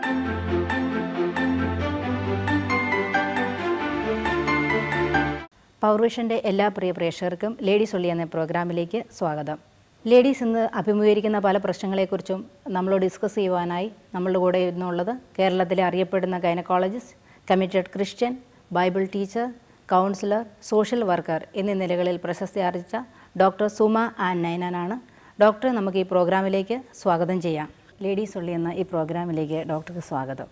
പൗർവിഷൻ്റെ എല്ലാ പ്രിയ പ്രേക്ഷകർക്കും ladies only എന്ന പ്രോഗ്രാമിലേക്ക് സ്വാഗതം ലേഡീസ് ഇന്ന് അഭിമുഖീകരിക്കുന്ന പല പ്രശ്നങ്ങളെക്കുറിച്ചും നമ്മളോട് ഡിസ്കസ് ചെയ്യുവാനായി നമ്മളുടെ കൂടെ ഇരുന്നുള്ളത് കേരളത്തിലെ അറിയപ്പെടുന്ന gynaecologist committed Christian Bible teacher counsellor social worker എന്നീ നിലകളിൽ പ്രശസ്തി ആർജിച്ച ഡോക്ടർ സുമ ആൻ നൈനാനാണ് ഡോക്ടറെ നമുക്ക് ഈ പ്രോഗ്രാമിലേക്ക് സ്വാഗതം ചെയ്യാം ലേഡീസ് ഒള്ളി എന്ന ഈ പ്രോഗ്രാമിലേക്ക് ഡോക്ടർക്ക് സ്വാഗതം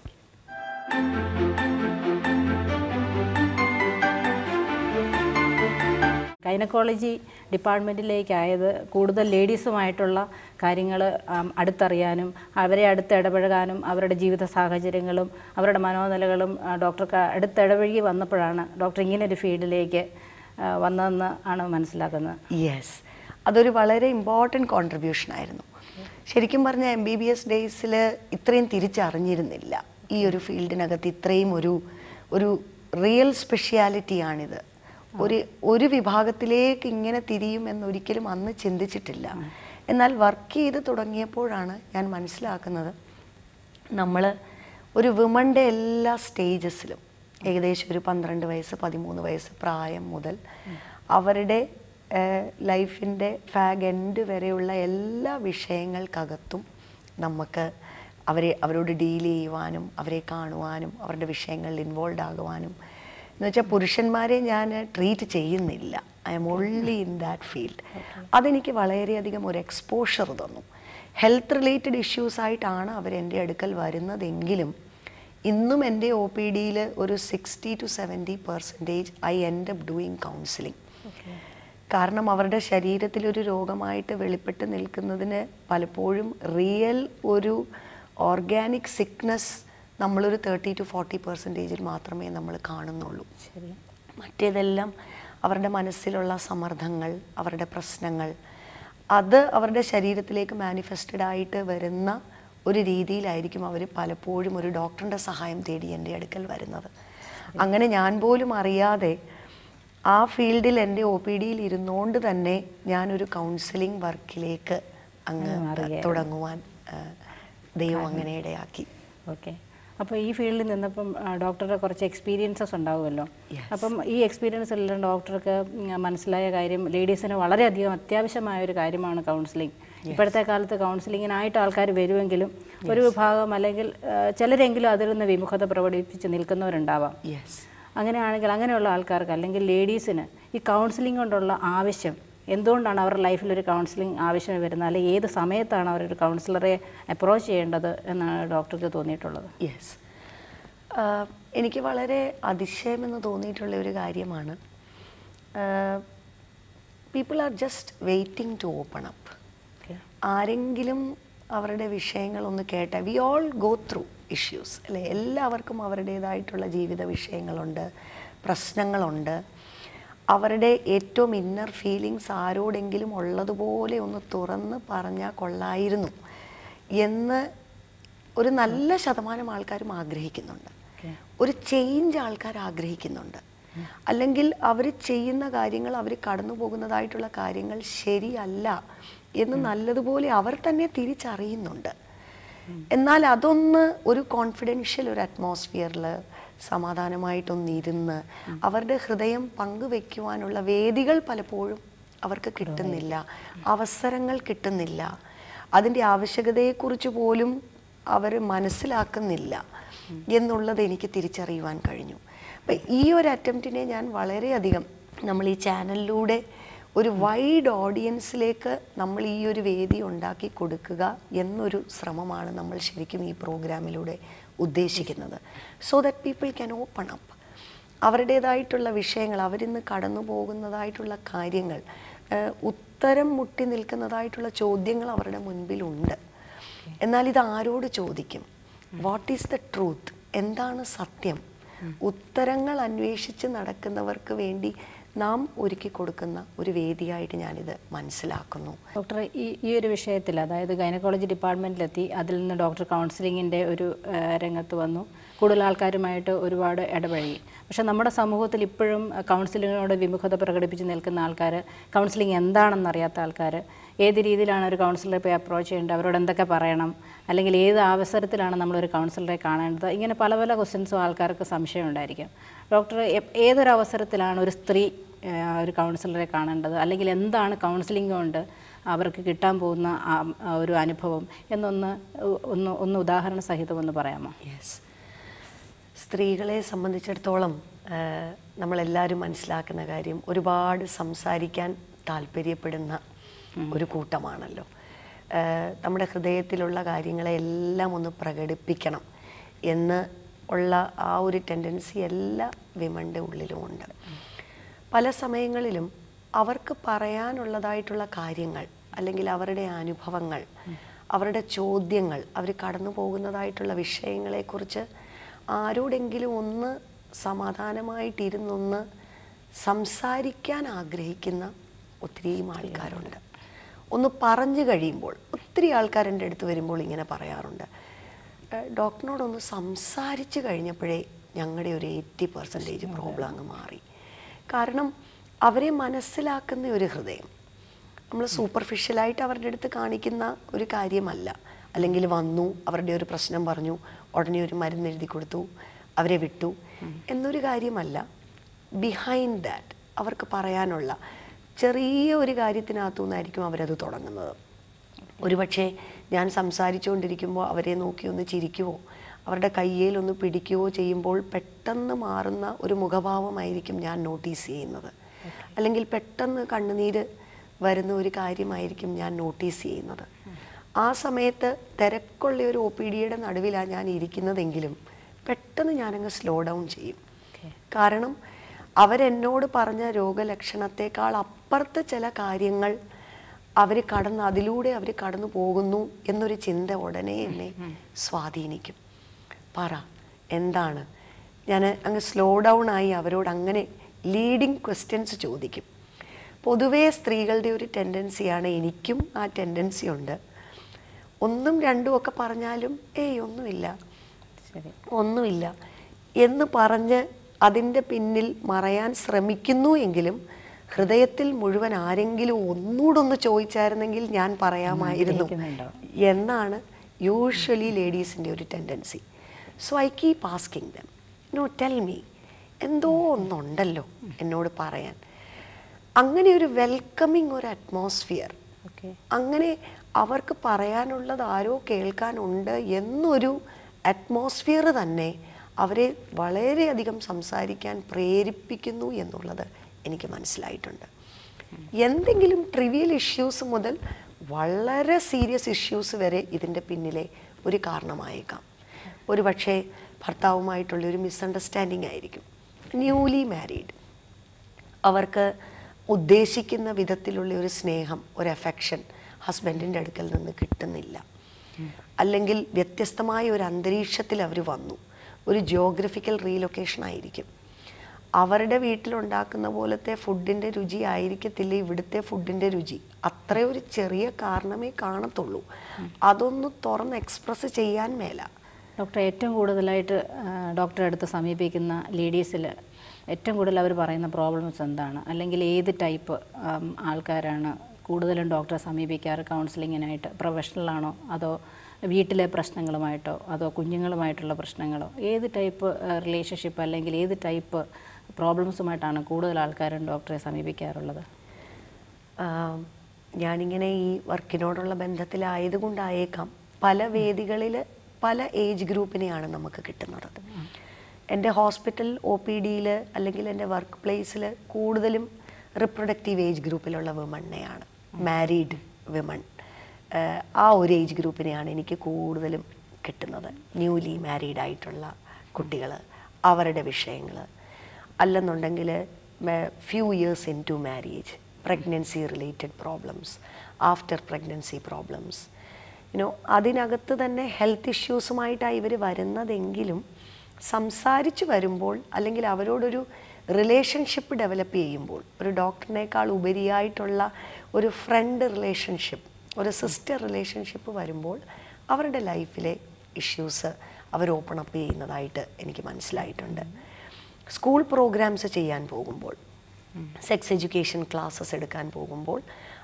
ഗൈനക്കോളജി ഡിപ്പാർട്ട്മെൻറ്റിലേക്കായത് കൂടുതൽ ലേഡീസുമായിട്ടുള്ള കാര്യങ്ങൾ അടുത്തറിയാനും അവരെ അടുത്ത് ഇടപഴകാനും അവരുടെ ജീവിത സാഹചര്യങ്ങളും അവരുടെ മനോനിലകളും ആ, ഡോക്ടർക്ക് അടുത്തിടപഴകി വന്നപ്പോഴാണ് ഡോക്ടർ ഇങ്ങനെ ഒരു ഫീൽഡിലേക്ക് ആ, വന്നതെന്ന് ആണ് മനസ്സിലാക്കുന്നത് യെസ് അതൊരു വളരെ ഇമ്പോർട്ടൻറ്റ് കോൺട്രിബ്യൂഷൻ ആയിരുന്നു ശരിക്കും പറഞ്ഞാൽ എം ബി ബി എസ് ഡേയ്സിൽ ഇത്രയും തിരിച്ചറിഞ്ഞിരുന്നില്ല ഈ ഒരു ഫീൽഡിനകത്ത് ഇത്രയും ഒരു ഒരു റിയൽ സ്പെഷ്യാലിറ്റിയാണിത് ഒരു ഒരു വിഭാഗത്തിലേക്ക് ഇങ്ങനെ തിരിയും എന്നൊരിക്കലും അന്ന് ചിന്തിച്ചിട്ടില്ല എന്നാൽ വർക്ക് ചെയ്ത് തുടങ്ങിയപ്പോഴാണ് ഞാൻ മനസ്സിലാക്കുന്നത് നമ്മൾ ഒരു വിമൻ്റെ എല്ലാ സ്റ്റേജസിലും ഏകദേശം ഒരു പന്ത്രണ്ട് വയസ്സ് പതിമൂന്ന് വയസ്സ് പ്രായം മുതൽ അവരുടെ ലൈഫിൻ്റെ ഫാഗ് എൻഡ് വരെയുള്ള എല്ലാ വിഷയങ്ങൾക്കകത്തും നമുക്ക് അവരെ അവരോട് ഡീൽ ചെയ്യുവാനും അവരെ കാണുവാനും അവരുടെ വിഷയങ്ങളിൽ ഇൻവോൾവ് ആകുവാനും എന്ന് വെച്ചാൽ പുരുഷന്മാരെ ഞാൻ ട്രീറ്റ് ചെയ്യുന്നില്ല I'm only in that field അതെനിക്ക് വളരെയധികം ഒരു എക്സ്പോഷർ തന്നു ഹെൽത്ത് റിലേറ്റഡ് ഇഷ്യൂസ് ആയിട്ടാണ് അവർ എൻ്റെ അടുക്കൽ വരുന്നതെങ്കിലും ഇന്നും എൻ്റെ ഒ പി ഡിയിൽ ഒരു sixty to seventy percentage I end up doing counselling കാരണം അവരുടെ ശരീരത്തിൽ ഒരു രോഗമായിട്ട് വെളിപ്പെട്ട് നിൽക്കുന്നതിന് പലപ്പോഴും റിയൽ ഒരു ഓർഗാനിക് സിക്നസ് നമ്മളൊരു തേർട്ടി ടു ഫോർട്ടി പെർസെൻറ്റേജിൽ മാത്രമേ നമ്മൾ കാണുന്നുള്ളൂ ശരി മറ്റേതെല്ലാം അവരുടെ മനസ്സിലുള്ള സമ്മർദ്ദങ്ങൾ അവരുടെ പ്രശ്നങ്ങൾ അത് അവരുടെ ശരീരത്തിലേക്ക് മാനിഫെസ്റ്റഡ് ആയിട്ട് വരുന്ന ഒരു രീതിയിലായിരിക്കും അവർ പലപ്പോഴും ഒരു ഡോക്ടറിൻ്റെ സഹായം തേടി എൻ്റെ അടുക്കൽ വരുന്നത് അങ്ങനെ ഞാൻ പോലും അറിയാതെ ആ ഫീൽഡിൽ എൻ്റെ ഒ പി ഡിയിൽ ഇരുന്നുകൊണ്ട് തന്നെ ഞാനൊരു കൗൺസിലിംഗ് വർക്കിലേക്ക് അങ്ങ് തുടങ്ങുവാൻ ആ, ദൈവം അങ്ങനെ ഇടയാക്കി ഓക്കെ അപ്പോൾ ഈ ഫീൽഡിൽ നിന്നപ്പം ആ, ഡോക്ടറുടെ കുറച്ച് എക്സ്പീരിയൻസസ് ഉണ്ടാവുമല്ലോ Yes. അപ്പം ഈ എക്സ്പീരിയൻസ് എല്ലാം ഡോക്ടർക്ക് ഉം, മനസ്സിലായ കാര്യം ലേഡീസിന് വളരെയധികം അത്യാവശ്യമായ ഒരു കാര്യമാണ് കൗൺസിലിംഗ് ഇപ്പോഴത്തെ കാലത്ത് കൗൺസിലിങ്ങിനായിട്ട് ആൾക്കാർ വരുമെങ്കിലും ഒരു വിഭാഗം അല്ലെങ്കിൽ ആ, ചിലരെങ്കിലും അതിൽ നിന്ന് വിമുഖത പ്രകടിപ്പിച്ച് നിൽക്കുന്നവരുണ്ടാവാം യെസ് അങ്ങനെയാണെങ്കിൽ അങ്ങനെയുള്ള ആൾക്കാർക്ക് അല്ലെങ്കിൽ ലേഡീസിന് ഈ കൗൺസിലിംഗ് കൊണ്ടുള്ള ആവശ്യം എന്തുകൊണ്ടാണ് അവരുടെ ലൈഫിൽ ഒരു കൗൺസിലിംഗ് ആവശ്യം വരുന്നത് അല്ലെങ്കിൽ ഏത് സമയത്താണ് അവരൊരു കൗൺസിലറെ അപ്രോച്ച് ചെയ്യേണ്ടത് എന്നാണ് ഡോക്ടർക്ക് തോന്നിയിട്ടുള്ളത് യെസ് എനിക്ക് വളരെ അതിശയമെന്ന് തോന്നിയിട്ടുള്ള ഒരു കാര്യമാണ് people are just waiting to open up okay ആരെങ്കിലും അവരുടെ വിഷയങ്ങളൊന്ന് കേട്ട we all go through issues അല്ലെ എല്ലാവർക്കും അവരുടേതായിട്ടുള്ള ജീവിത വിഷയങ്ങളുണ്ട് പ്രശ്നങ്ങളുണ്ട് അവരുടെ ഏറ്റവും ഇന്നർ ഫീലിങ്സ് ആരോടെങ്കിലും ഉള്ളതുപോലെ ഒന്ന് തുറന്ന് പറഞ്ഞാൽ കൊള്ളായിരുന്നു എന്ന് ഒരു നല്ല ശതമാനം ആൾക്കാരും ആഗ്രഹിക്കുന്നുണ്ട് ഒരു ചേഞ്ച് ആൾക്കാർ ആഗ്രഹിക്കുന്നുണ്ട് അല്ലെങ്കിൽ അവർ ചെയ്യുന്ന കാര്യങ്ങൾ അവർ കടന്നു പോകുന്നതായിട്ടുള്ള കാര്യങ്ങൾ ശരിയല്ല എന്ന് നല്ലതുപോലെ അവർ തന്നെ തിരിച്ചറിയുന്നുണ്ട് എന്നാൽ അതൊന്ന് ഒരു കോൺഫിഡൻഷ്യൽ ഒരു അറ്റ്മോസ്ഫിയറിൽ സമാധാനമായിട്ടൊന്നിരുന്ന് അവരുടെ ഹൃദയം പങ്കുവെക്കുവാനുള്ള വേദികൾ പലപ്പോഴും അവർക്ക് കിട്ടുന്നില്ല അവസരങ്ങൾ കിട്ടുന്നില്ല അതിൻ്റെ ആവശ്യകതയെക്കുറിച്ച് പോലും അവർ മനസ്സിലാക്കുന്നില്ല എന്നുള്ളത് എനിക്ക് തിരിച്ചറിയുവാൻ കഴിഞ്ഞു അപ്പം ഈ ഒരു അറ്റംപ്റ്റിനെ ഞാൻ വളരെയധികം നമ്മൾ ഈ ചാനലിലൂടെ ഒരു വൈഡ് ഓഡിയൻസിലേക്ക് നമ്മൾ ഈ ഒരു വേദി ഉണ്ടാക്കി കൊടുക്കുക എന്നൊരു ശ്രമമാണ് നമ്മൾ ശരിക്കും ഈ പ്രോഗ്രാമിലൂടെ ഉദ്ദേശിക്കുന്നത് so that people can open up അവരുടേതായിട്ടുള്ള വിഷയങ്ങൾ അവരിന്ന് കടന്നു പോകുന്നതായിട്ടുള്ള കാര്യങ്ങൾ ഏഹ് ഉത്തരം മുട്ടി നിൽക്കുന്നതായിട്ടുള്ള ചോദ്യങ്ങൾ അവരുടെ മുൻപിലുണ്ട് എന്നാൽ ഇത് ആരോട് ചോദിക്കും വാട്ട് ഈസ് ദ ട്രൂത്ത് എന്താണ് സത്യം ഉത്തരങ്ങൾ അന്വേഷിച്ച് നടക്കുന്നവർക്ക് വേണ്ടി നാം ഒരുക്കി കൊടുക്കുന്ന ഒരു വേദിയായിട്ട് ഞാനിത് മനസ്സിലാക്കുന്നു ഡോക്ടർ ഈ ഈ ഒരു വിഷയത്തിൽ അതായത് ഗൈനക്കോളജി ഡിപ്പാർട്ട്മെൻറ്റിലെത്തി അതിൽ നിന്ന് ഡോക്ടർ കൗൺസിലിങ്ങിൻ്റെ ഒരു ആ, രംഗത്ത് വന്നു കൂടുതൽ ആൾക്കാരുമായിട്ട് ഒരുപാട് ഇടപഴകി പക്ഷേ നമ്മുടെ സമൂഹത്തിൽ ഇപ്പോഴും കൗൺസിലിങ്ങിനോട് വിമുഖത പ്രകടിപ്പിച്ച് നിൽക്കുന്ന ആൾക്കാർ കൗൺസിലിംഗ് എന്താണെന്ന് അറിയാത്ത ആൾക്കാർ ഏത് രീതിയിലാണ് ഒരു കൗൺസിലറെ പോയി അപ്രോച്ച് ചെയ്യേണ്ടത് അവരോട് എന്തൊക്കെ പറയണം അല്ലെങ്കിൽ ഏത് അവസരത്തിലാണ് നമ്മളൊരു കൗൺസിലറെ കാണേണ്ടത് ഇങ്ങനെ പല പല ക്വസ്റ്റ്യൻസും ആൾക്കാർക്ക് സംശയം ഉണ്ടായിരിക്കും ഡോക്ടർ എപ്- ഏതൊരു അവസരത്തിലാണ് ഒരു സ്ത്രീ ആ, ഒരു കൗൺസിലറെ കാണേണ്ടത് അല്ലെങ്കിൽ എന്താണ് കൗൺസിലിംഗ് കൊണ്ട് അവർക്ക് കിട്ടാൻ പോകുന്ന ആ ആ ഒരു അനുഭവം എന്നൊന്ന് ഉ- ഒന്ന് ഒന്ന് ഉദാഹരണ സഹിതം ഒന്ന് പറയാമോ യെസ് സ്ത്രീകളെ സംബന്ധിച്ചിടത്തോളം ആ, നമ്മളെല്ലാവരും മനസ്സിലാക്കുന്ന കാര്യം ഒരുപാട് സംസാരിക്കാൻ താല്പര്യപ്പെടുന്ന ഒരു കൂട്ടമാണല്ലോ ആ, നമ്മുടെ ഹൃദയത്തിലുള്ള കാര്യങ്ങളെ എല്ലാം ഒന്ന് പ്രകടിപ്പിക്കണം എന്ന് ഉള്ള ആ ഒരു ടെൻഡൻസി എല്ലാ വിമൻ്റെ ഉള്ളിലുമുണ്ട് പല സമയങ്ങളിലും അവർക്ക് പറയാനുള്ളതായിട്ടുള്ള കാര്യങ്ങൾ അല്ലെങ്കിൽ അവരുടെ അനുഭവങ്ങൾ അവരുടെ ചോദ്യങ്ങൾ അവർ കടന്നു പോകുന്നതായിട്ടുള്ള വിഷയങ്ങളെക്കുറിച്ച് ആരോടെങ്കിലും ഒന്ന് സമാധാനമായിട്ടിരുന്നൊന്ന് സംസാരിക്കാൻ ആഗ്രഹിക്കുന്ന ഒത്തിരിയും ആൾക്കാരുണ്ട് ഒന്ന് പറഞ്ഞു കഴിയുമ്പോൾ ഒത്തിരി ആൾക്കാർ എൻ്റെ അടുത്ത് വരുമ്പോൾ ഇങ്ങനെ പറയാറുണ്ട് "ഏഹ്, ഡോക്ടറിനോടൊന്ന് സംസാരിച്ച് കഴിഞ്ഞപ്പോഴേ ഞങ്ങളുടെ ഒരു എയ്റ്റി പെർസെൻറ്റേജ് പ്രോബ്ലം അങ്ങ് മാറി കാരണം അവരെ മനസ്സിലാക്കുന്ന ഒരു ഹൃദയം നമ്മൾ സൂപ്പർഫിഷ്യലായിട്ട് അവരുടെ അടുത്ത് കാണിക്കുന്ന ഒരു കാര്യമല്ല അല്ലെങ്കിൽ വന്നു അവരുടെ ഒരു പ്രശ്നം പറഞ്ഞു ഉടനെ ഒരു മരുന്ന് എഴുതി കൊടുത്തു അവരെ വിട്ടു എന്നൊരു കാര്യമല്ല ബിഹൈൻഡ് ദാറ്റ് അവർക്ക് പറയാനുള്ള ചെറിയ ഒരു കാര്യത്തിനകത്തു നിന്നായിരിക്കും അവരത് തുടങ്ങുന്നത് ഒരുപക്ഷെ ഞാൻ സംസാരിച്ചുകൊണ്ടിരിക്കുമ്പോൾ അവരെ നോക്കി ഒന്ന് ചിരിക്കുവോ അവരുടെ കയ്യിൽ ഒന്ന് പിടിക്കുകയോ ചെയ്യുമ്പോൾ പെട്ടെന്ന് മാറുന്ന ഒരു മുഖഭാവമായിരിക്കും ഞാൻ നോട്ടീസ് ചെയ്യുന്നത് അല്ലെങ്കിൽ പെട്ടെന്ന് കണ്ണുനീര് വരുന്ന ഒരു കാര്യമായിരിക്കും ഞാൻ നോട്ടീസ് ചെയ്യുന്നത് ആ സമയത്ത് തിരക്കുള്ള ഒരു ഒ പി ഡിയുടെ നടുവിലാണ് ഞാൻ ഇരിക്കുന്നതെങ്കിലും പെട്ടെന്ന് ഞാനങ്ങ് സ്ലോ ഡൗൺ ചെയ്യും കാരണം അവരെന്നോട് പറഞ്ഞ രോഗലക്ഷണത്തെക്കാൾ അപ്പുറത്ത് ചില കാര്യങ്ങൾ അവർ കടന്ന് അതിലൂടെ അവർ കടന്നു പോകുന്നു എന്നൊരു ചിന്ത ഉടനെ എന്നെ സ്വാധീനിക്കും പറ എന്താണ് ഞാൻ അങ്ങ് സ്ലോ ഡൗൺ ആയി അവരോട് അങ്ങനെ ലീഡിങ് ക്വസ്റ്റ്യൻസ് ചോദിക്കും പൊതുവേ സ്ത്രീകളുടെ ഒരു ടെൻഡൻസിയാണ് എനിക്കും ആ ടെൻഡൻസി ഉണ്ട് ഒന്നും രണ്ടും ഒക്കെ പറഞ്ഞാലും ഏയ് ഒന്നുമില്ല ശരി ഒന്നുമില്ല എന്ന് പറഞ്ഞ് അതിൻ്റെ പിന്നിൽ മറയാൻ ശ്രമിക്കുന്നു എങ്കിലും ഹൃദയത്തിൽ മുഴുവൻ ആരെങ്കിലും ഒന്നുകൂടെ ഒന്ന് ചോദിച്ചായിരുന്നെങ്കിൽ ഞാൻ പറയാമായിരുന്നു ആഗ്രഹിക്കുന്നുണ്ടാവും. എന്നാണ് യൂഷ്വലി ലേഡീസിൻ്റെ ഒരു tendency so I keep asking them no tell me എന്തോ ഒന്നുണ്ടല്ലോ എന്നോട് പറയാൻ അങ്ങനെ ഒരു വെൽക്കമിങ് ഒരു അറ്റ്മോസ്ഫിയർ ഓക്കെ അങ്ങനെ അവർക്ക് പറയാനുള്ളത് ആരോ കേൾക്കാനുണ്ട് എന്നൊരു അറ്റ്മോസ്ഫിയർ തന്നെ അവരെ വളരെയധികം സംസാരിക്കാൻ പ്രേരിപ്പിക്കുന്നു എന്നുള്ളത് എനിക്ക് മനസ്സിലായിട്ടുണ്ട് എന്തെങ്കിലും ട്രിവിയൽ ഇഷ്യൂസ് മുതൽ വളരെ സീരിയസ് ഇഷ്യൂസ് വരെ ഇതിൻ്റെ പിന്നിലെ ഒരു കാരണമായേക്കാം ഒരു പക്ഷേ ഭർത്താവുമായിട്ടുള്ളൊരു മിസ്അണ്ടർസ്റ്റാൻഡിങ് ആയിരിക്കും ന്യൂലി മാരീഡ് അവർക്ക് ഉദ്ദേശിക്കുന്ന വിധത്തിലുള്ള ഒരു സ്നേഹം ഒരു അഫെക്ഷൻ ഹസ്ബൻഡിൻ്റെ അടുക്കൽ നിന്ന് കിട്ടുന്നില്ല അല്ലെങ്കിൽ വ്യത്യസ്തമായ ഒരു അന്തരീക്ഷത്തിൽ അവർ വന്നു ഒരു ജിയോഗ്രഫിക്കൽ റീലൊക്കേഷൻ ആയിരിക്കും അവരുടെ വീട്ടിലുണ്ടാക്കുന്ന പോലത്തെ ഫുഡിൻ്റെ രുചി ആയിരിക്കത്തില്ല ഇവിടുത്തെ ഫുഡിൻ്റെ രുചി അത്ര ഒരു ചെറിയ കാരണമേ കാണത്തുള്ളൂ അതൊന്ന് തുറന്ന് എക്സ്പ്രസ് ചെയ്യാൻ മേല ഡോക്ടർ ഏറ്റവും കൂടുതലായിട്ട് ആ, ഡോക്ടറെ അടുത്ത് സമീപിക്കുന്ന ലേഡീസിൽ ഏറ്റവും കൂടുതൽ അവർ പറയുന്ന പ്രോബ്ലംസ് എന്താണ് അല്ലെങ്കിൽ ഏത് ടൈപ്പ് ആം, ആൾക്കാരാണ് കൂടുതലും ഡോക്ടറെ സമീപിക്കാറ് കൗൺസിലിങ്ങിനായിട്ട് പ്രൊഫഷണലാണോ അതോ വീട്ടിലെ പ്രശ്നങ്ങളുമായിട്ടോ അതോ കുഞ്ഞുങ്ങളുമായിട്ടുള്ള പ്രശ്നങ്ങളോ ഏത് ടൈപ്പ് റിലേഷൻഷിപ്പ് അല്ലെങ്കിൽ ഏത് ടൈപ്പ് പ്രോബ്ലംസുമായിട്ടാണ് കൂടുതൽ ആൾക്കാരും ഡോക്ടറെ സമീപിക്കാറുള്ളത് ആം, ഞാനിങ്ങനെ ഈ വർക്കിനോടുള്ള ബന്ധത്തിലായതുകൊണ്ടായേക്കാം പല വേദികളിൽ പല ഏജ് ഗ്രൂപ്പിനെയാണ് നമുക്ക് കിട്ടുന്നത് എൻ്റെ ഹോസ്പിറ്റൽ ഒ പി ഡിയിൽ അല്ലെങ്കിൽ എൻ്റെ വർക്ക് പ്ലേസിൽ കൂടുതലും റിപ്രൊഡക്റ്റീവ് ഏജ് ഗ്രൂപ്പിലുള്ള വിമണിനെയാണ് മാരീഡ് വിമൺ ആ ഒരു ഏജ് ഗ്രൂപ്പിനെയാണ് എനിക്ക് കൂടുതലും കിട്ടുന്നത് ന്യൂലി മാരീഡ് ആയിട്ടുള്ള കുട്ടികൾ അവരുടെ വിഷയങ്ങൾ അല്ലെന്നുണ്ടെങ്കിൽ few years in to marriage pregnancy related problems after pregnancy problems you know അതിനകത്ത് തന്നെ ഹെൽത്ത് ഇഷ്യൂസുമായിട്ടാണ് ഇവർ വരുന്നതെങ്കിലും സംസാരിച്ച് വരുമ്പോൾ അല്ലെങ്കിൽ അവരോടൊരു റിലേഷൻഷിപ്പ് ഡെവലപ്പ് ചെയ്യുമ്പോൾ ഒരു ഡോക്ടറിനേക്കാൾ ഉപരിയായിട്ടുള്ള ഒരു ഫ്രണ്ട് റിലേഷൻഷിപ്പ് ഒരു സിസ്റ്റർ റിലേഷൻഷിപ്പ് വരുമ്പോൾ അവരുടെ ലൈഫിലെ ഇഷ്യൂസ് അവർ ഓപ്പൺ അപ്പ് ചെയ്യുന്നതായിട്ട് എനിക്ക് മനസ്സിലായിട്ടുണ്ട് സ്കൂൾ പ്രോഗ്രാംസ് ചെയ്യാൻ പോകുമ്പോൾ സെക്സ് എഡ്യൂക്കേഷൻ ക്ലാസ്സസ് എടുക്കാൻ പോകുമ്പോൾ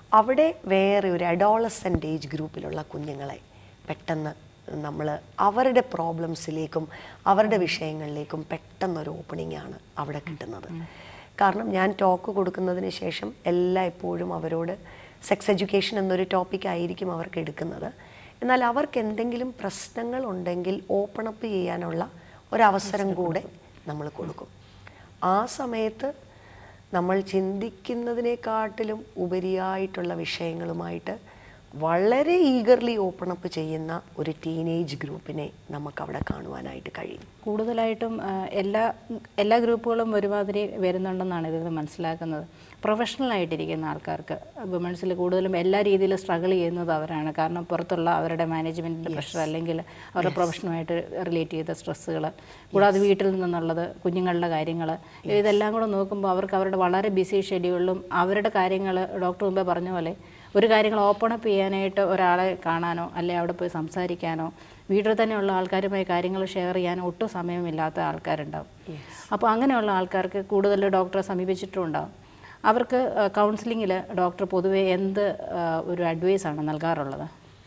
അവിടെ വേറെ ഒരു അഡോളസെൻ്റ് ഏജ് ഗ്രൂപ്പിലുള്ള കുഞ്ഞുങ്ങളെ പെട്ടെന്ന് നമ്മൾ അവരുടെ പ്രോബ്ലംസിലേക്കും അവരുടെ വിഷയങ്ങളിലേക്കും പെട്ടെന്നൊരു ഓപ്പണിംഗ് ആണ് അവിടെ കിട്ടുന്നത് കാരണം ഞാൻ ടോക്ക് കൊടുക്കുന്നതിന് ശേഷം എല്ലാ എപ്പോഴും അവരോട് സെക്സ് എഡ്യൂക്കേഷൻ എന്നൊരു ടോപ്പിക് ആയിരിക്കും അവർക്ക് എടുക്കുന്നത് എന്നാൽ അവർക്ക് എന്തെങ്കിലും പ്രശ്നങ്ങൾ ഉണ്ടെങ്കിൽ ഓപ്പൺ അപ്പ് ചെയ്യാനുള്ള ഒരവസരം കൂടെ നമ്മൾ കൊടുക്കും ആ സമയത്ത് നമ്മൾ ചിന്തിക്കുന്നതിനെക്കാട്ടിലും ഉപരിയായിട്ടുള്ള വിഷയങ്ങളുമായിട്ട് വളരെ ഈഗർലി ഓപ്പൺ അപ്പ് ചെയ്യുന്ന ഒരു ടീനേജ് ഗ്രൂപ്പിനെ നമുക്കവിടെ കാണുവാനായിട്ട് കഴിയും കൂടുതലായിട്ടും ആ, എല്ലാ എല്ലാ ഗ്രൂപ്പുകളും ഒരുമാതിരി വരുന്നുണ്ടെന്നാണ് ഇതിൽ നിന്ന് മനസ്സിലാക്കുന്നത് പ്രൊഫഷണൽ ആയിട്ടിരിക്കുന്ന ആൾക്കാർക്ക് വിമൻസിൽ കൂടുതലും എല്ലാ രീതിയിലും സ്ട്രഗിൾ ചെയ്യുന്നത് അവരാണ് കാരണം പുറത്തുള്ള അവരുടെ മാനേജ്മെൻറ്റിൻ്റെ പ്രഷർ അല്ലെങ്കിൽ അവരുടെ പ്രൊഫഷനുമായിട്ട് റിലേറ്റ് ചെയ്ത സ്ട്രെസ്സുകൾ കൂടാതെ വീട്ടിൽ നിന്നുള്ളത് കുഞ്ഞുങ്ങളുടെ കാര്യങ്ങൾ ഇതെല്ലാം കൂടെ നോക്കുമ്പോൾ അവർക്ക് അവരുടെ വളരെ ബിസി ഷെഡ്യൂളിലും അവരുടെ കാര്യങ്ങൾ ഡോക്ടർ മുമ്പേ പറഞ്ഞ പോലെ ഒരു കാര്യങ്ങൾ ഓപ്പൺ അപ്പ് ചെയ്യാനായിട്ട് ഒരാളെ കാണാനോ അല്ലെ അവിടെ പോയി സംസാരിക്കാനോ വീട്ടിൽ തന്നെയുള്ള ആൾക്കാരുമായി കാര്യങ്ങൾ ഷെയർ ചെയ്യാനോ ഒട്ടും സമയമില്ലാത്ത ആൾക്കാരുണ്ടാവും അപ്പോൾ അങ്ങനെയുള്ള ആൾക്കാർക്ക് കൂടുതൽ ഡോക്ടറെ സമീപിച്ചിട്ടുണ്ടാവും അവർക്ക് കൗൺസിലിങ്ങിൽ ഡോക്ടർ പൊതുവേ എന്ത് ആ, ഒരു അഡ്വൈസാണ് നൽകാറുള്ളത്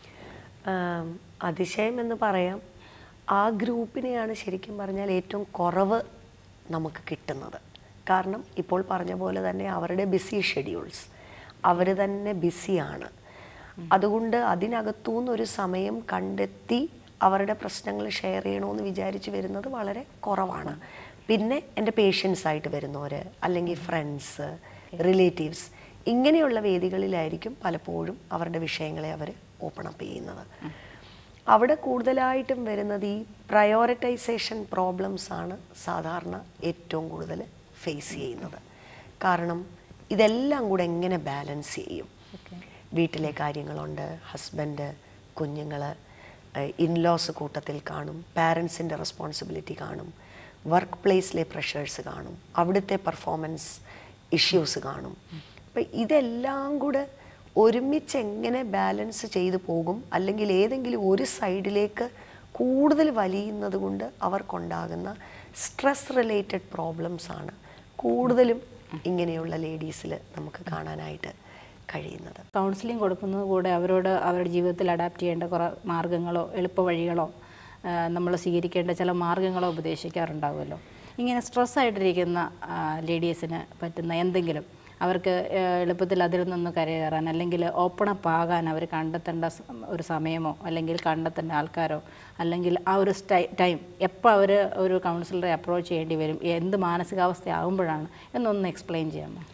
ആം, അതിശയം എന്ന് പറയാം ആ ഗ്രൂപ്പിനെയാണ് ശരിക്കും പറഞ്ഞാൽ ഏറ്റവും കുറവ് നമുക്ക് കിട്ടുന്നത് കാരണം ഇപ്പോൾ പറഞ്ഞ പോലെ തന്നെ അവരുടെ ബിസി ഷെഡ്യൂൾസ് അവർ തന്നെ ബിസിയാണ് അതുകൊണ്ട് അതിനകത്തുനിന്ന് ഒരു സമയം കണ്ടെത്തി അവരുടെ പ്രശ്നങ്ങൾ ഷെയർ ചെയ്യണമെന്ന് വിചാരിച്ച് വരുന്നത് വളരെ കുറവാണ് പിന്നെ എൻ്റെ പേഷ്യൻസ് ആയിട്ട് വരുന്നവർ അല്ലെങ്കിൽ ഫ്രണ്ട്സ് റിലേറ്റീവ്സ് ഇങ്ങനെയുള്ള വേദികളിലായിരിക്കും പലപ്പോഴും അവരുടെ വിഷയങ്ങളെ അവർ ഓപ്പൺ അപ്പ് ചെയ്യുന്നത് അവിടെ കൂടുതലായിട്ടും വരുന്നത് ഈ പ്രയോറിറ്റൈസേഷൻ പ്രോബ്ലംസ് ആണ് സാധാരണ ഏറ്റവും കൂടുതൽ ഫേസ് ചെയ്യുന്നത് കാരണം ഇതെല്ലാം കൂടെ എങ്ങനെ ബാലൻസ് ചെയ്യും വീട്ടിലെ കാര്യങ്ങളുണ്ട് ഹസ്ബൻഡ് കുഞ്ഞുങ്ങൾ ഇൻലോസ് കൂട്ടത്തിൽ കാണും പാരൻസിൻ്റെ റെസ്പോൺസിബിലിറ്റി കാണും വർക്ക് പ്ലേസിലെ പ്രഷേഴ്സ് കാണും അവിടുത്തെ പെർഫോമൻസ് ഇഷ്യൂസ് കാണും അപ്പം ഇതെല്ലാം കൂടെ ഒരുമിച്ച് എങ്ങനെ ബാലൻസ് ചെയ്തു പോകും അല്ലെങ്കിൽ ഏതെങ്കിലും ഒരു സൈഡിലേക്ക് കൂടുതൽ വലിയുന്നത് കൊണ്ട് അവർക്കുണ്ടാകുന്ന സ്ട്രെസ് റിലേറ്റഡ് പ്രോബ്ലംസ് ആണ് കൂടുതലും ഇങ്ങനെയുള്ള ലേഡീസിൽ നമുക്ക് കാണാനായിട്ട് കഴിയുന്നത് കൗൺസിലിംഗ് കൊടുക്കുന്നത് കൂടെ അവരോട് അവരുടെ ജീവിതത്തിൽ അഡാപ്റ്റ് ചെയ്യേണ്ട കുറേ മാർഗങ്ങളോ എളുപ്പ വഴികളോ നമ്മൾ സ്വീകരിക്കേണ്ട ചില മാർഗങ്ങളോ ഉപദേശിക്കാറുണ്ടാവുമല്ലോ ഇങ്ങനെ സ്ട്രെസ് ആയിട്ടിരിക്കുന്ന ലേഡീസിന് പറ്റുന്ന എന്തെങ്കിലും അവർക്ക് ആ, എളുപ്പത്തിൽ അതിൽ നിന്ന് കരകയറാൻ അല്ലെങ്കിൽ ഓപ്പൺ അപ്പ് ആകാൻ അവർ കണ്ടെത്തേണ്ട സ- ഒരു സമയമോ അല്ലെങ്കിൽ കണ്ടെത്തേണ്ട ആൾക്കാരോ അല്ലെങ്കിൽ ആ ഒരു സ്റ്റൈ ടൈം എപ്പോൾ അവർ ഒരു കൗൺസിലറെ അപ്രോച്ച് ചെയ്യേണ്ടി വരും എന്ത് മാനസികാവസ്ഥ ആകുമ്പോഴാണ് എന്നൊന്ന് എക്സ്പ്ലെയിൻ ചെയ്യാമോ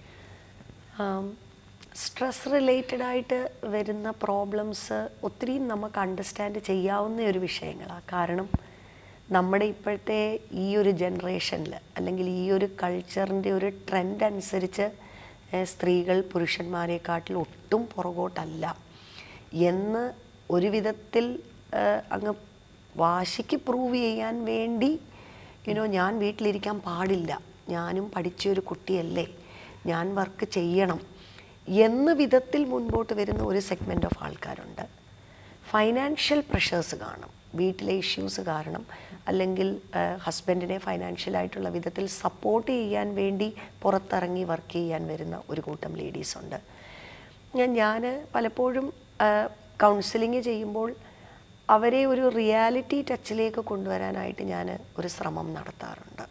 സ്ട്രെസ് റിലേറ്റഡ് ആയിട്ട് വരുന്ന പ്രോബ്ലംസ് ഒത്തിരിയും നമുക്ക് അണ്ടർസ്റ്റാൻഡ് ചെയ്യാവുന്ന ഒരു വിഷയങ്ങളാണ് കാരണം നമ്മുടെ ഇപ്പോഴത്തെ ഈ ഒരു ജനറേഷനിൽ അല്ലെങ്കിൽ ഈ ഒരു കൾച്ചറിൻ്റെ ഒരു ട്രെൻഡ് അനുസരിച്ച് ഏഹ്, സ്ത്രീകൾ പുരുഷന്മാരെക്കാട്ടിൽ ഒട്ടും പുറകോട്ടല്ല എന്ന് ഒരു വിധത്തിൽ ഏഹ്, അങ്ങ് വാശിക്ക് പ്രൂവ് ചെയ്യാൻ വേണ്ടി യുനോ ഞാൻ വീട്ടിലിരിക്കാൻ പാടില്ല ഞാനും പഠിച്ചൊരു കുട്ടിയല്ലേ ഞാൻ വർക്ക് ചെയ്യണം എന്ന വിധത്തിൽ മുൻപോട്ട് വരുന്ന ഒരു സെഗ്മെൻ്റ് ഓഫ് ആൾക്കാരുണ്ട് ഫൈനാൻഷ്യൽ പ്രഷേഴ്സ് കാണും വീട്ടിലെ ഇഷ്യൂസ് കാരണം അല്ലെങ്കിൽ ഹസ്ബൻഡിനെ ഫൈനാൻഷ്യലായിട്ടുള്ള വിധത്തിൽ സപ്പോർട്ട് ചെയ്യാൻ വേണ്ടി പുറത്തിറങ്ങി വർക്ക് ചെയ്യാൻ വരുന്ന ഒരു കൂട്ടം ലേഡീസ് ഉണ്ട് ഞാൻ ഞാൻ പലപ്പോഴും കൗൺസിലിംഗ് ചെയ്യുമ്പോൾ അവരെ ഒരു റിയാലിറ്റി ടച്ചിലേക്ക് കൊണ്ടുവരാനായിട്ട് ഞാൻ ഒരു ശ്രമം നടത്താറുണ്ട്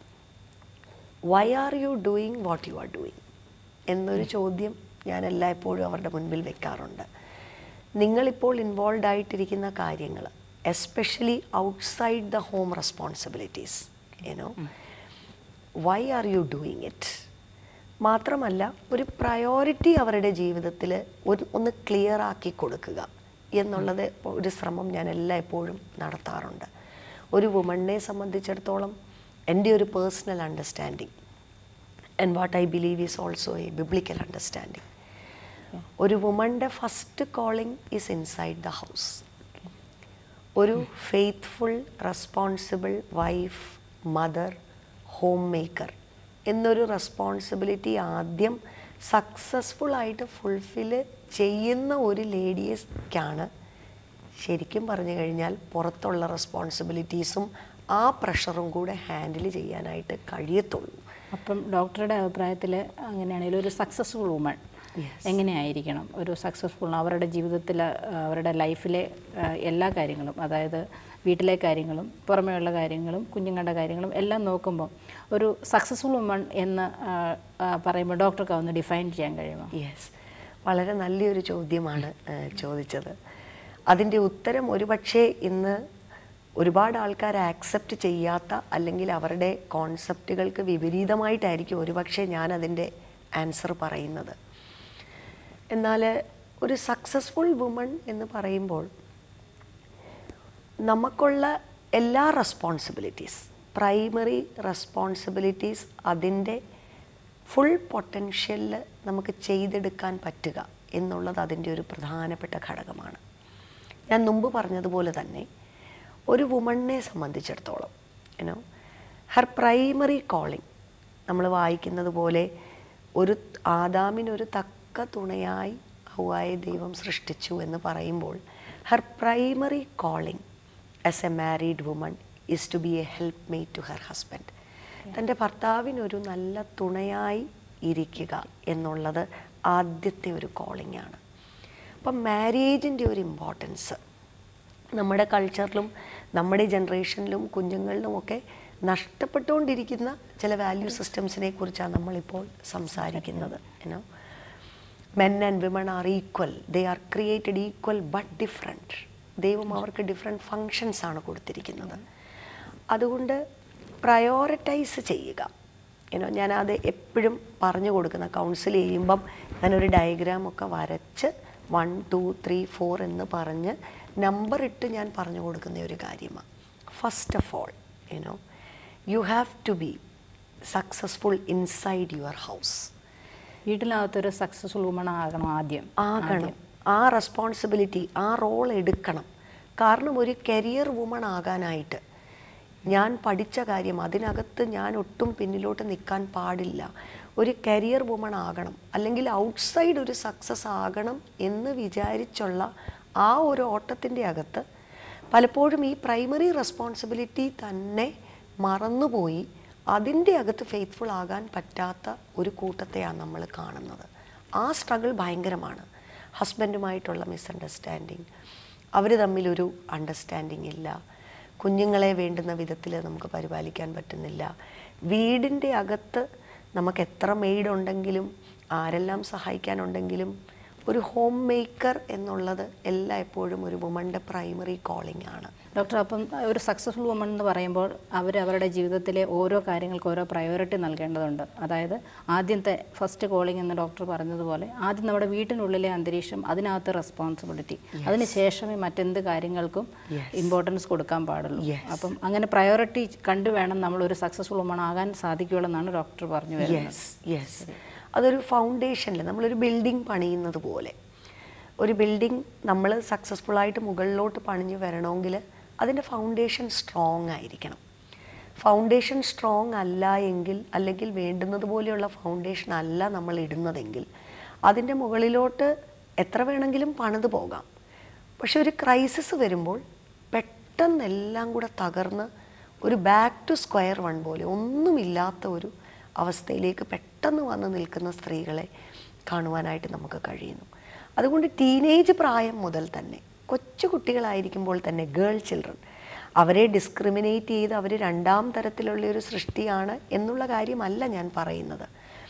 why are you doing what you are doing എന്നൊരു ചോദ്യം ഞാൻ എല്ലായ്പ്പോഴും അവരുടെ മുൻപിൽ വെക്കാറുണ്ട് നിങ്ങളിപ്പോൾ ഇൻവോൾവ് ആയിട്ടിരിക്കുന്ന കാര്യങ്ങൾ especially outside the home responsibilities you know why are you doing it മാത്രമല്ല ഒരു പ്രയോറിറ്റി അവരുടെ ജീവിതത്തിൽ ഒരു ഒന്ന് ക്ലിയർ ആക്കി കൊടുക്കുക എന്നുള്ളത് ഒരു ശ്രമം ഞാൻ എല്ലായ്പ്പോഴും നടത്താറുണ്ട് ഒരു വുമണിനെ സംബന്ധിച്ചിടത്തോളം എൻ്റെ ഒരു personal understanding and what I believe is also a biblical understanding ഒരു വുമണിൻ്റെ first calling is inside the house ഒരു faithful responsible wife mother homemaker എന്നൊരു റെസ്പോൺസിബിലിറ്റി ആദ്യം സക്സസ്ഫുൾ ആയിട്ട് ഫുൾഫിൽ ചെയ്യുന്ന ഒരു ലേഡീസ്ക്കാണ് ശരിക്കും പറഞ്ഞു കഴിഞ്ഞാൽ പുറത്തുള്ള റെസ്പോൺസിബിലിറ്റീസും ആ പ്രഷറും കൂടെ ഹാൻഡിൽ ചെയ്യാനായിട്ട് കഴിയത്തുള്ളൂ അപ്പം ഡോക്ടറുടെ അഭിപ്രായത്തിൽ അങ്ങനെയാണെങ്കിൽ ഒരു സക്സസ്ഫുൾ വുമൺ എങ്ങനെയായിരിക്കണം ഒരു സക്സസ്ഫുൾ അവരുടെ ജീവിതത്തിൽ അവരുടെ ലൈഫിലെ ആ, എല്ലാ കാര്യങ്ങളും അതായത് വീട്ടിലെ കാര്യങ്ങളും പുറമേയുള്ള കാര്യങ്ങളും കുഞ്ഞുങ്ങളുടെ കാര്യങ്ങളും എല്ലാം നോക്കുമ്പോൾ ഒരു സക്സസ്ഫുൾ വുമൺ എന്ന് ആ, ആ, പറയുമ്പോൾ ഡോക്ടർക്ക് ഒന്ന് ഡിഫൈൻ ചെയ്യാൻ കഴിയുമോ യെസ് വളരെ നല്ലൊരു ചോദ്യമാണ് ഏഹ്, ചോദിച്ചത് അതിൻ്റെ ഉത്തരം ഒരുപക്ഷെ ഇന്ന് ഒരുപാട് ആൾക്കാർ ആക്സെപ്റ്റ് ചെയ്യാത്ത അല്ലെങ്കിൽ അവരുടെ കോൺസെപ്റ്റുകൾക്ക് വിപരീതമായിട്ടായിരിക്കും ഒരുപക്ഷെ ഞാൻ അതിൻ്റെ ആൻസർ പറയുന്നത് എന്നാൽ ഒരു സക്സസ്ഫുൾ വുമൺ എന്ന് പറയുമ്പോൾ നമുക്കുള്ള എല്ലാ റെസ്പോൺസിബിലിറ്റീസ് പ്രൈമറി റെസ്പോൺസിബിലിറ്റീസ് അതിൻ്റെ ഫുൾ പൊട്ടൻഷ്യലിൽ നമുക്ക് ചെയ്തെടുക്കാൻ പറ്റുക എന്നുള്ളത് അതിൻ്റെ ഒരു പ്രധാനപ്പെട്ട ഘടകമാണ് ഞാൻ മുമ്പ് പറഞ്ഞതുപോലെ തന്നെ ഒരു വുമണിനെ സംബന്ധിച്ചിടത്തോളം യുനോ ഹർ പ്രൈമറി കോളിംഗ് നമ്മൾ വായിക്കുന്നത് പോലെ ഒരു ആദാമിനൊരു തക്ക തുണയായി ഹൗവായെ ദൈവം സൃഷ്ടിച്ചു എന്ന് പറയുമ്പോൾ her primary calling as a married woman is to be a help mate to her husband തൻ്റെ ഭർത്താവിനൊരു നല്ല തുണയായി ഇരിക്കുക എന്നുള്ളത് ആദ്യത്തെ ഒരു കോളിംഗ് ആണ് അപ്പം മാരേജിൻ്റെ ഒരു ഇമ്പോർട്ടൻസ് നമ്മുടെ കൾച്ചറിലും നമ്മുടെ ജനറേഷനിലും കുഞ്ഞുങ്ങളിലുമൊക്കെ നഷ്ടപ്പെട്ടുകൊണ്ടിരിക്കുന്ന ചില വാല്യൂ സിസ്റ്റംസിനെ കുറിച്ചാണ് നമ്മളിപ്പോൾ സംസാരിക്കുന്നത് ഏനോ men and women are equal they are created equal but different ദൈവം അവർക്ക് ഡിഫറെൻറ്റ് ഫങ്ഷൻസ് ആണ് കൊടുത്തിരിക്കുന്നത് അതുകൊണ്ട് പ്രയോറിറ്റൈസ് ചെയ്യുക ഏനോ ഞാനത് എപ്പോഴും പറഞ്ഞു കൊടുക്കുന്ന കൗൺസിൽ ചെയ്യുമ്പം ഞാനൊരു ഡയഗ്രാം ഒക്കെ വരച്ച് വൺ ടു ത്രീ ഫോർ എന്ന് പറഞ്ഞ് നമ്പർ ഇട്ട് ഞാൻ പറഞ്ഞു കൊടുക്കുന്ന ഒരു കാര്യമാണ് first of all you know you have to be successful inside your house വീട്ടിനകത്തൊരു സക്സസ്ഫുൾ വുമൺ ആകണം ആദ്യം ആകണം ആ റെസ്പോൺസിബിലിറ്റി ആ റോൾ എടുക്കണം കാരണം ഒരു കരിയർ വുമൺ ആകാനായിട്ട് ഞാൻ പഠിച്ച കാര്യം അതിനകത്ത് ഞാൻ ഒട്ടും പിന്നിലോട്ട് നിൽക്കാൻ പാടില്ല ഒരു കരിയർ വുമൺ ആകണം അല്ലെങ്കിൽ ഔട്ട്സൈഡ് ഒരു സക്സസ് ആകണം എന്ന് വിചാരിച്ചുള്ള ആ ഒരു ഓട്ടത്തിൻ്റെ അകത്ത് പലപ്പോഴും ഈ പ്രൈമറി റെസ്പോൺസിബിലിറ്റി തന്നെ മറന്നുപോയി അതിൻ്റെ അകത്ത് ഫെയ്ത്ത്ഫുൾ ആകാൻ പറ്റാത്ത ഒരു കൂട്ടത്തെയാണ് നമ്മൾ കാണുന്നത് ആ സ്ട്രഗിൾ ഭയങ്കരമാണ് ഹസ്ബൻഡുമായിട്ടുള്ള മിസ്അണ്ടർസ്റ്റാൻഡിങ് അവർ തമ്മിലൊരു അണ്ടർസ്റ്റാൻഡിങ് ഇല്ല കുഞ്ഞുങ്ങളെ വേണ്ടുന്ന വിധത്തിൽ നമുക്ക് പരിപാലിക്കാൻ പറ്റുന്നില്ല വീടിൻ്റെ അകത്ത് നമുക്ക് എത്ര മെയ്ഡ് ഉണ്ടെങ്കിലും ആരെല്ലാം സഹായിക്കാനുണ്ടെങ്കിലും ഒരു ഹോം മേക്കർ എന്നുള്ളത് എല്ലാ എപ്പോഴും ഒരു വുമൻ്റെ പ്രൈമറി കോളിംഗ് ആണ് ഡോക്ടർ അപ്പം ഒരു സക്സസ്ഫുൾ വുമൺ എന്ന് പറയുമ്പോൾ അവർ അവരുടെ ജീവിതത്തിലെ ഓരോ കാര്യങ്ങൾക്ക് ഓരോ പ്രയോറിറ്റി നൽകേണ്ടതുണ്ട് അതായത് ആദ്യത്തെ ഫസ്റ്റ് കോളിംഗ് എന്ന് ഡോക്ടർ പറഞ്ഞതുപോലെ ആദ്യം നമ്മുടെ വീട്ടിനുള്ളിലെ അന്തരീക്ഷം അതിനകത്ത് റെസ്പോൺസിബിലിറ്റി അതിന് ശേഷമേ മറ്റെന്ത് കാര്യങ്ങൾക്കും ഇമ്പോർട്ടൻസ് കൊടുക്കാൻ പാടുള്ളൂ Yes. അപ്പം അങ്ങനെ പ്രയോറിറ്റി കണ്ടു വേണം നമ്മൾ ഒരു സക്സസ്ഫുൾ വുമൺ ആകാൻ സാധിക്കുകയുള്ളൂ എന്നാണ് ഡോക്ടർ പറഞ്ഞു വരുന്നത് യെസ് യെസ് അതൊരു ഫൗണ്ടേഷനിൽ നമ്മളൊരു ബിൽഡിംഗ് പണിയുന്നത് പോലെ ഒരു ബിൽഡിംഗ് നമ്മൾ സക്സസ്ഫുള്ളായിട്ട് മുകളിലോട്ട് പണിഞ്ഞ് വരണമെങ്കിൽ അതിൻ്റെ ഫൗണ്ടേഷൻ സ്ട്രോങ് ആയിരിക്കണം ഫൗണ്ടേഷൻ സ്ട്രോങ് അല്ല എങ്കിൽ അല്ലെങ്കിൽ വേണ്ടുന്നത് പോലെയുള്ള ഫൗണ്ടേഷൻ അല്ല നമ്മൾ ഇടുന്നതെങ്കിൽ അതിൻ്റെ മുകളിലോട്ട് എത്ര വേണമെങ്കിലും പണിത് പോകാം പക്ഷെ ഒരു ക്രൈസിസ് വരുമ്പോൾ പെട്ടെന്ന് എല്ലാം കൂടെ തകർന്ന് ഒരു ബാക്ക് ടു സ്ക്വയർ വൺ പോലെ ഒന്നുമില്ലാത്ത ഒരു അവസ്ഥയിലേക്ക് പെട്ടെന്ന് വന്ന് നിൽക്കുന്ന സ്ത്രീകളെ കാണുവാനായിട്ട് നമുക്ക് കഴിയുന്നു അതുകൊണ്ട് ടീനേജ് പ്രായം മുതൽ തന്നെ കൊച്ചു കുട്ടികളായിരിക്കുമ്പോൾ തന്നെ ഗേൾ ചിൽഡ്രൻ അവരെ ഡിസ്ക്രിമിനേറ്റ് ചെയ്ത് അവർ രണ്ടാം തരത്തിലുള്ള ഒരു സൃഷ്ടിയാണ് എന്നുള്ള കാര്യമല്ല ഞാൻ പറയുന്നത്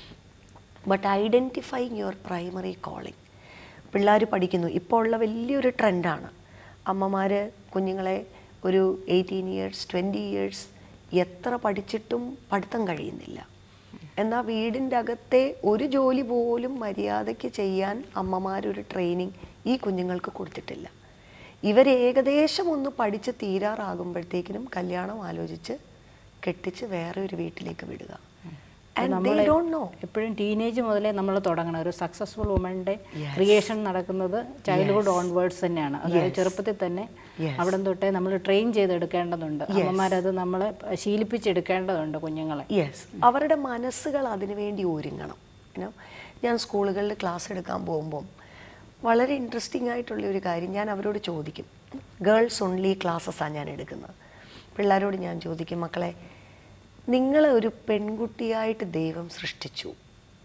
but identifying your primary calling പിള്ളേർ പഠിക്കുന്നു ഇപ്പോൾ ഉള്ള വലിയൊരു ട്രെൻഡാണ് അമ്മമാർ കുഞ്ഞുങ്ങളെ ഒരു എയ്റ്റീൻ ഇയേഴ്സ് ട്വൻറ്റി ഇയേഴ്സ് എത്ര പഠിച്ചിട്ടും പഠിത്തം കഴിയുന്നില്ല എന്നാൽ വീടിൻ്റെ അകത്തെ ഒരു ജോലി പോലും മര്യാദയ്ക്ക് ചെയ്യാൻ അമ്മമാരൊരു ട്രെയിനിങ് ഈ കുഞ്ഞുങ്ങൾക്ക് കൊടുത്തിട്ടില്ല ഇവർ ഏകദേശം ഒന്ന് പഠിച്ച് തീരാറാകുമ്പോഴത്തേക്കിനും കല്യാണം ആലോചിച്ച് കെട്ടിച്ച് വേറെ ഒരു വീട്ടിലേക്ക് വിടുക ആൻഡ് ദേ നമ്മളെ ഡോണ്ട് നോ എപ്പോഴും ടീനേജ് മുതലേ നമ്മൾ തുടങ്ങണം ഒരു സക്സസ്ഫുൾ വുമന്റെ Yes. ക്രിയേഷൻ നടക്കുന്നത് ചൈൽഡ്ഹുഡ് ഓൺവേർഡ്സ് തന്നെയാണ് അതായത് Yes. ചെറുപ്പത്തിൽ തന്നെ Yes. അവിടെ തൊട്ടേ നമ്മൾ ട്രെയിൻ ചെയ്തെടുക്കേണ്ടതുണ്ട് Yes. അമ്മമാരത് നമ്മളെ ശീലിപ്പിച്ചെടുക്കേണ്ടതുണ്ട് കുഞ്ഞുങ്ങളെ യെസ് അവരുടെ മനസ്സുകൾ അതിനുവേണ്ടി ഒരുങ്ങണം യുനോ ഞാൻ സ്കൂളുകളിൽ ക്ലാസ് എടുക്കാൻ പോകുമ്പം വളരെ ഇൻട്രസ്റ്റിംഗ് ആയിട്ടുള്ള ഒരു കാര്യം ഞാൻ അവരോട് ചോദിക്കും ഗേൾസ് ഓൺലി ക്ലാസ്സസാണ് ഞാൻ എടുക്കുന്നത് പിള്ളേരോട് ഞാൻ ചോദിക്കും മക്കളെ നിങ്ങളെ ഒരു പെൺകുട്ടിയായിട്ട് ദൈവം സൃഷ്ടിച്ചു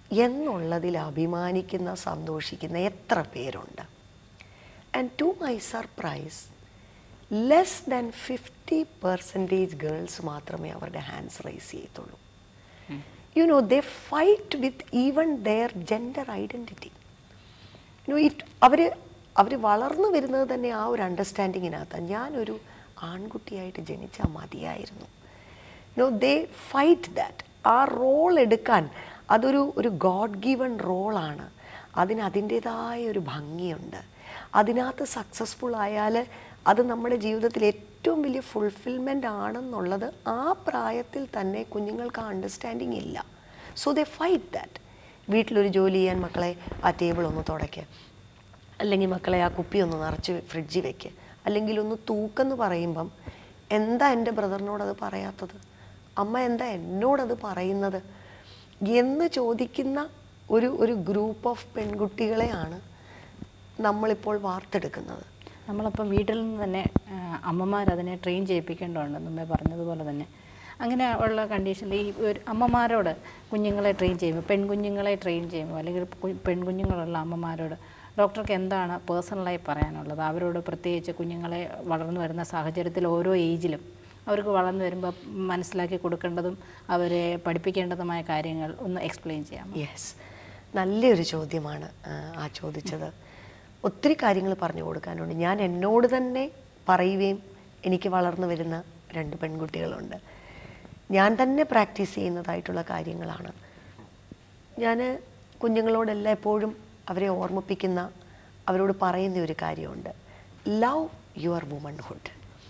എന്നുള്ളതിൽ അഭിമാനിക്കുന്ന സന്തോഷിക്കുന്ന എത്ര പേരുണ്ട് and to my surprise less than fifty percentage girls മാത്രമേ അവരുടെ ഹാൻഡ്സ് റൈസ് ചെയ്യത്തുള്ളൂ you know they fight with even their gender identity you it അവർ അവർ വളർന്നു വരുന്നത് തന്നെ ആ ഒരു അണ്ടർസ്റ്റാൻഡിങ്ങിനകത്താണ് ഞാനൊരു ആൺകുട്ടിയായിട്ട് ജനിച്ചാൽ മതിയായിരുന്നു നോ ദേ ഫൈറ്റ് ദാറ്റ് ആ റോൾ എടുക്കാൻ അതൊരു ഒരു ഗോഡ് ഗീവൺ റോളാണ് അതിന് അതിൻ്റേതായ ഒരു ഭംഗിയുണ്ട് അതിനകത്ത് സക്സസ്ഫുൾ ആയാൽ അത് നമ്മുടെ ജീവിതത്തിൽ ഏറ്റവും വലിയ ഫുൾഫിൽമെൻ്റ് ആണെന്നുള്ളത് ആ പ്രായത്തിൽ തന്നെ കുഞ്ഞുങ്ങൾക്ക് ആ അണ്ടർസ്റ്റാൻഡിങ് ഇല്ല സോ ദേ ഫൈറ്റ് ദാറ്റ് വീട്ടിലൊരു ജോലി ചെയ്യാൻ മക്കളെ ആ ടേബിൾ ഒന്ന് തുടയ്ക്കുക അല്ലെങ്കിൽ മക്കളെ ആ കുപ്പി ഒന്ന് നിറച്ച് ഫ്രിഡ്ജിൽ വെക്ക് അല്ലെങ്കിൽ ഒന്ന് തൂക്കെന്ന് പറയുമ്പം എന്താ എൻ്റെ ബ്രദറിനോടത് പറയാത്തത് അമ്മ എന്താ എന്നോടത് പറയുന്നത് എന്ന് ചോദിക്കുന്ന ഒരു ഒരു ഗ്രൂപ്പ് ഓഫ് പെൺകുട്ടികളെയാണ് നമ്മളിപ്പോൾ വാർത്തെടുക്കുന്നത് നമ്മളപ്പം വീട്ടിൽ നിന്ന് തന്നെ ആ, അമ്മമാരതിനെ ട്രെയിൻ ചെയ്യിപ്പിക്കേണ്ടതുണ്ട് മുമ്പേ പറഞ്ഞതുപോലെ തന്നെ അങ്ങനെ ഉള്ള കണ്ടീഷനിൽ ഈ ഒരു അമ്മമാരോട് കുഞ്ഞുങ്ങളെ ട്രെയിൻ ചെയ്യുമ്പോൾ പെൺകുഞ്ഞുങ്ങളെ ട്രെയിൻ ചെയ്യുമ്പോൾ അല്ലെങ്കിൽ കു- പെൺകുഞ്ഞുങ്ങളുള്ള അമ്മമാരോട് ഡോക്ടർക്ക് എന്താണ് പേഴ്സണലായി പറയാനുള്ളത് അവരോട് പ്രത്യേകിച്ച് കുഞ്ഞുങ്ങളെ വളർന്നു വരുന്ന സാഹചര്യത്തിൽ ഓരോ ഏജിലും അവർക്ക് വളർന്നു വരുമ്പോൾ മനസ്സിലാക്കി കൊടുക്കേണ്ടതും അവരെ പഠിപ്പിക്കേണ്ടതുമായ കാര്യങ്ങൾ ഒന്ന് എക്സ്പ്ലെയിൻ ചെയ്യാം യെസ് നല്ലൊരു ചോദ്യമാണ് ആ, ആ ചോദിച്ചത് ഒത്തിരി കാര്യങ്ങൾ പറഞ്ഞു കൊടുക്കാനുണ്ട് ഞാൻ എന്നോട് തന്നെ പറയുകയും എനിക്ക് വളർന്നു വരുന്ന രണ്ട് പെൺകുട്ടികളുണ്ട് ഞാൻ തന്നെ പ്രാക്ടീസ് ചെയ്യുന്നതായിട്ടുള്ള കാര്യങ്ങളാണ് ഞാൻ കുഞ്ഞുങ്ങളോടെല്ലാം എപ്പോഴും അവരെ ഓർമ്മിപ്പിക്കുന്ന അവരോട് പറയുന്ന ഒരു കാര്യമുണ്ട് ലവ് യുവർ വുമൺഹുഡ്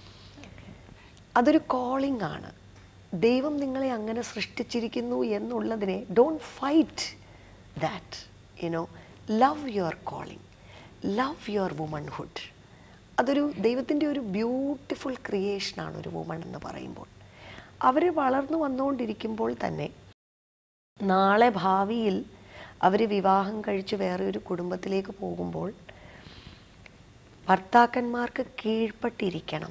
അതൊരു കോളിംഗ് ആണ് ദൈവം നിങ്ങളെ അങ്ങനെ സൃഷ്ടിച്ചിരിക്കുന്നു എന്നുള്ളതിനെ don't fight that you know love your calling love your womanhood അതൊരു ദൈവത്തിൻ്റെ ഒരു ബ്യൂട്ടിഫുൾ ക്രിയേഷനാണ് ഒരു വുമൺ എന്ന് പറയുമ്പോൾ അവർ വളർന്നു വന്നുകൊണ്ടിരിക്കുമ്പോൾ തന്നെ നാളെ ഭാവിയിൽ അവർ വിവാഹം കഴിച്ച് വേറെ ഒരു കുടുംബത്തിലേക്ക് പോകുമ്പോൾ ഭർത്താക്കന്മാർക്ക് കീഴ്പ്പെട്ടിരിക്കണം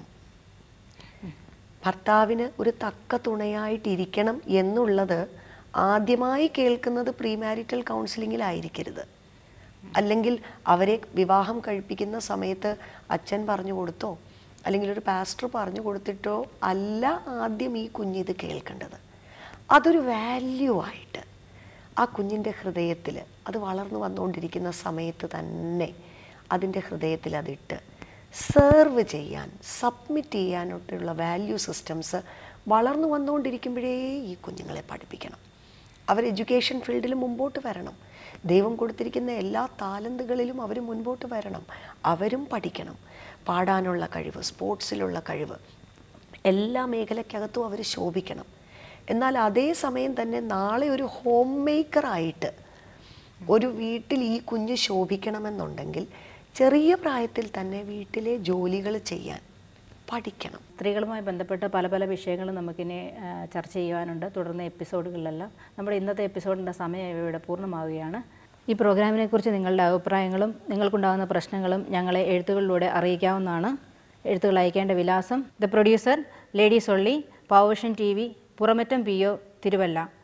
ഭർത്താവിന് ഒരു തക്ക തുണയായിട്ടിരിക്കണം എന്നുള്ളത് ആദ്യമായി കേൾക്കുന്നത് പ്രീ മാരിറ്റൽ കൗൺസിലിങ്ങിലായിരിക്കരുത് അല്ലെങ്കിൽ അവരെ വിവാഹം കഴിപ്പിക്കുന്ന സമയത്ത് അച്ഛൻ പറഞ്ഞു കൊടുത്തോ അല്ലെങ്കിൽ ഒരു പാസ്റ്റർ പറഞ്ഞു കൊടുത്തിട്ടോ അല്ല ആദ്യം ഈ കുഞ്ഞിത് കേൾക്കേണ്ടത് അതൊരു വാല്യൂ ആയിട്ട് ആ കുഞ്ഞിൻ്റെ ഹൃദയത്തിൽ അത് വളർന്നു വന്നുകൊണ്ടിരിക്കുന്ന സമയത്ത് തന്നെ അതിൻ്റെ ഹൃദയത്തിൽ അതിട്ട് സെർവ് ചെയ്യാൻ സബ്മിറ്റ് ചെയ്യാനൊക്കെയുള്ള വാല്യൂ സിസ്റ്റംസ് വളർന്നു വന്നുകൊണ്ടിരിക്കുമ്പോഴേ ഈ കുഞ്ഞുങ്ങളെ പഠിപ്പിക്കണം അവർ എഡ്യൂക്കേഷൻ ഫീൽഡിൽ മുമ്പോട്ട് വരണം ദൈവം കൊടുത്തിരിക്കുന്ന എല്ലാ താലന്തുകളിലും അവർ മുൻപോട്ട് വരണം അവരും പഠിക്കണം പാടാനുള്ള കഴിവ് സ്പോർട്സിലുള്ള കഴിവ് എല്ലാ മേഖലയ്ക്കകത്തും അവർ ശോഭിക്കണം എന്നാൽ അതേ സമയം തന്നെ നാളെ ഒരു ഹോം മേക്കറായിട്ട് ഒരു വീട്ടിൽ ഈ കുഞ്ഞ് ശോഭിക്കണമെന്നുണ്ടെങ്കിൽ ചെറിയ പ്രായത്തിൽ തന്നെ വീട്ടിലെ ജോലികൾ ചെയ്യാൻ പഠിക്കണം സ്ത്രീകളുമായി ബന്ധപ്പെട്ട് പല പല വിഷയങ്ങളും നമുക്കിനി ആ, ചർച്ച ചെയ്യുവാനുണ്ട് തുടർന്ന് എപ്പിസോഡുകളിലെല്ലാം നമ്മുടെ ഇന്നത്തെ എപ്പിസോഡിൻ്റെ സമയം ഇവിടെ പൂർണ്ണമാവുകയാണ് ഈ പ്രോഗ്രാമിനെക്കുറിച്ച് നിങ്ങളുടെ അഭിപ്രായങ്ങളും നിങ്ങൾക്കുണ്ടാകുന്ന പ്രശ്നങ്ങളും ഞങ്ങളെ എഴുത്തുകളിലൂടെ അറിയിക്കാവുന്നതാണ് എഴുത്തുകൾ അയക്കേണ്ട വിലാസം ദ പ്രൊഡ്യൂസർ ലേഡി സൊള്ളി Powervision T V Puramattam P O Thiruvalla